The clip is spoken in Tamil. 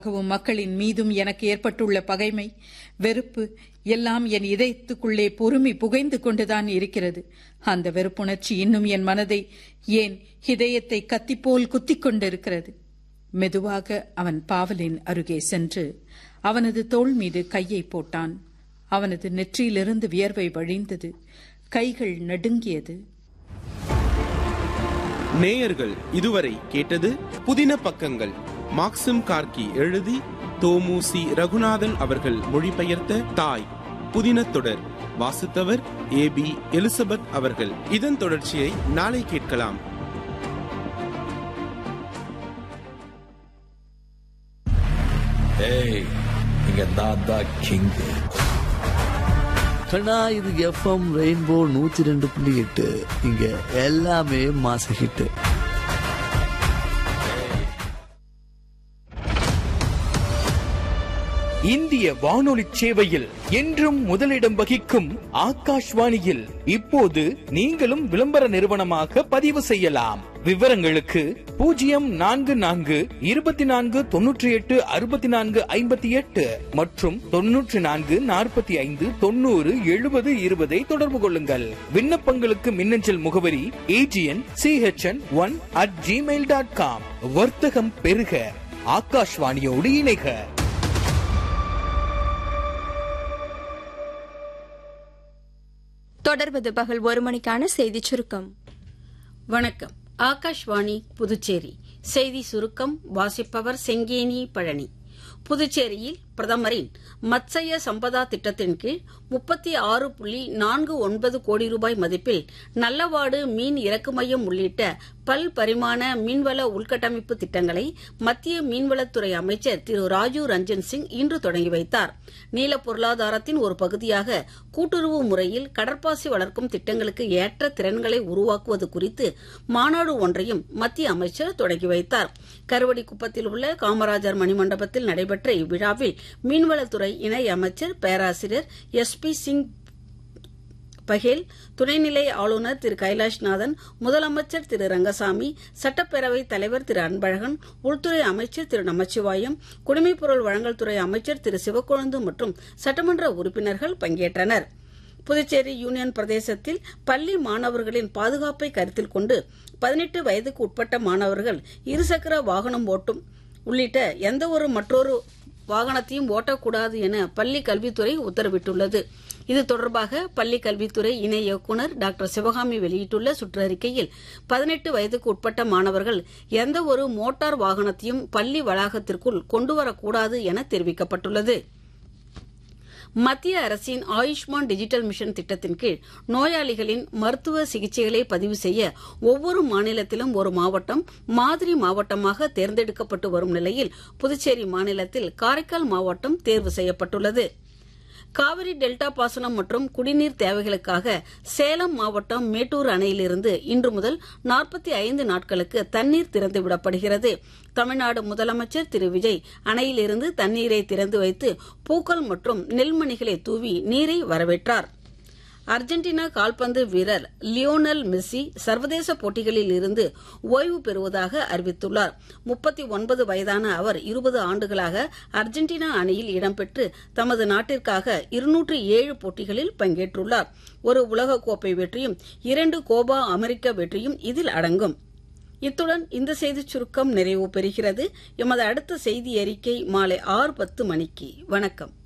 கவும் மக்களின் மீதும் எனக்கு ஏற்பட்டுள்ள பகைமை வெறுப்பு எல்லாம் என் இதயத்துக்குள்ளே பொறுமி புகைந்து கொண்டுதான் இருக்கிறது அந்த வெறுப்புணர்ச்சி இன்னும் என் மனதை ஏன் இதயத்தை கத்திப்போல் குத்திக் கொண்டிருக்கிறது மெதுவாக அவன் பாவலின் அருகே சென்று அவனது தோள் மீது கையை போட்டான் அவனது நெற்றியிலிருந்து வியர்வை வழிந்தது கைகள் நடுங்கியது நேயர்கள் இதுவரை கேட்டது புதின பக்கங்கள் மாக்சிம் கார்கி எழுதி தோமுசி ரகுநாதன் அவர்கள் மொழிபெயர்த்த தாய் புதின தொடர் வாசித்தவர் ஏ பி எலிசபெத் அவர்கள் இதன் தொடர்ச்சியை நாளை கேட்கலாம் ஏய் இங்க நான் தான் கிங் கண்ணா இது எஃப்எம் ரெயின்போ நூத்தி ரெண்டு புள்ளி எட்டு இங்க எல்லாமே மாச ஹிட் இந்திய வானொலி சேவையில் என்றும் முதலிடம் வகிக்கும் ஆகாஷ்வாணியில் இப்போது நீங்களும் விளம்பர நிறுவனமாக பதிவு செய்யலாம் விவரங்களுக்கு பூஜ்ஜியம் நான்கு நான்கு இருபத்தி நான்கு தொன்னூற்றி எட்டு அறுபத்தி நான்கு ஐம்பத்தி எட்டு மற்றும் தொன்னூற்றி நான்கு நாற்பத்தி ஐந்து தொண்ணூறு எழுபது இருபதை தொடர்பு கொள்ளுங்கள் விண்ணப்பங்களுக்கு மின்னஞ்சல் முகவரி AGN CHN one at Gmail dot com வர்த்தகம் பெருக ஆகாஷ்வாணியோடு இணைக தொடர்வது பகல் ஒரு மணிக்கான செய்திச் சுருக்கம் வணக்கம் ஆகாஷ்வாணி புதுச்சேரி செய்தி சுருக்கம் வாசிப்பவர் செங்கேனி பழனி புதுச்சேரியில் பிரதமரின் மத்சய சம்பதா திட்டத்தின் கீழ் முப்பத்தி ஆறு புள்ளி நான்கு ஒன்பது கோடி ரூபாய் மதிப்பில் நல்லவாடு மீன் இறக்கு மையம் உள்ளிட்ட பல் பரிமாண மீன்வள உள்கட்டமைப்பு திட்டங்களை மத்திய மீன்வளத்துறை அமைச்சர் திரு ராஜீவ் ரஞ்சன் சிங் இன்று தொடங்கி வைத்தார் நீல பொருளாதாரத்தின் ஒரு பகுதியாக கூட்டுறவு முறையில் கடற்பாசி வளர்க்கும் திட்டங்களுக்கு ஏற்ற திறன்களை உருவாக்குவது குறித்து மாநாடு ஒன்றையும் மத்திய அமைச்சர் தொடங்கி வைத்தார் கருவடி குப்பத்தில் உள்ள காமராஜர் மணிமண்டபத்தில் நடைபெற்ற இவ்விழாவில் மீன்வளத்துறை இணை அமைச்சர் பேராசிரியர் எஸ் பி சிங் பகேல் துணைநிலை ஆளுநர் திரு கைலாஷ்நாதன் முதலமைச்சர் திரு ரங்கசாமி சட்டப்பேரவைத் தலைவர் திரு அன்பழகன் உள்துறை அமைச்சர் திரு நமச்சிவாயம் குடிமைப்பொருள் வழங்கல் துறை அமைச்சர் திரு சிவக்கொழுந்து மற்றும் சட்டமன்ற உறுப்பினர்கள் பங்கேற்றனர் புதுச்சேரி யூனியன் பிரதேசத்தில் பள்ளி மாணவர்களின் பாதுகாப்பை கருத்தில் கொண்டு பதினெட்டு வயதுக்கு உட்பட்ட மாணவர்கள் இருசக்கர வாகனம் ஓட்டும் உள்ளிட்ட எந்தவொரு மற்றொரு வாகனத்தையும் ஓட்டக்கூடாது என பள்ளி கல்வித்துறை உத்தரவிட்டுள்ளது இது தொடர்பாக பள்ளி கல்வித்துறை இணை இயக்குநர் டாக்டர் சிவகாமி வெளியிட்டுள்ள சுற்றறிக்கையில் பதினெட்டு வயதுக்கு உட்பட்ட மாணவர்கள் எந்தவொரு மோட்டார் வாகனத்தையும் பள்ளி வளாகத்திற்குள் கொண்டுவரக்கூடாது என தெரிவிக்கப்பட்டுள்ளது மத்திய அரசின் ஆயுஷ்மான் டிஜிட்டல் மிஷன் திட்டத்தின் கீழ் நோயாளிகளின் மருத்துவ சிகிச்சைகளை பதிவு செய்ய ஒவ்வொரு மாநிலத்திலும் ஒரு மாவட்டம் மாதிரி மாவட்டமாக தேர்ந்தெடுக்கப்பட்டு வரும் நிலையில் புதுச்சேரி மாநிலத்தில் காரைக்கால் மாவட்டம் தேர்வு செய்யப்பட்டுள்ளது காவிரி டெல்டா பாசனம் மற்றும் குடிநீர் தேவைகளுக்காக சேலம் மாவட்டம் மேட்டூர் அணையிலிருந்து இன்று முதல் நாற்பத்தி ஐந்து நாட்களுக்கு தண்ணீர் திறந்துவிடப்படுகிறது தமிழ்நாடு முதலமைச்சர் திரு விஜய் அணையிலிருந்து தண்ணீரை திறந்து வைத்து பூக்கள் மற்றும் நெல்மணிகளை தூவி நீரை வரவேற்றார் அர்ஜென்டினா கால்பந்து வீரர் லியோனல் மெஸ்ஸி சர்வதேச போட்டிகளில் இருந்து ஓய்வு பெறுவதாக அறிவித்துள்ளார் முப்பத்தி ஒன்பது வயதான அவர் இருபது ஆண்டுகளாக அர்ஜென்டினா அணியில் இடம்பெற்று தமது நாட்டிற்காக இருநூற்று ஏழு போட்டிகளில் பங்கேற்றுள்ளார் ஒரு உலகக்கோப்பை வெற்றியும் இரண்டு கோபா அமெரிக்க வெற்றியும் இதில் அடங்கும் இத்துடன் இந்த செய்திச் சுருக்கம் நிறைவு பெறுகிறது எமது அடுத்த செய்தி அறிக்கை மாலை ஆறு பத்து மணிக்கு வணக்கம்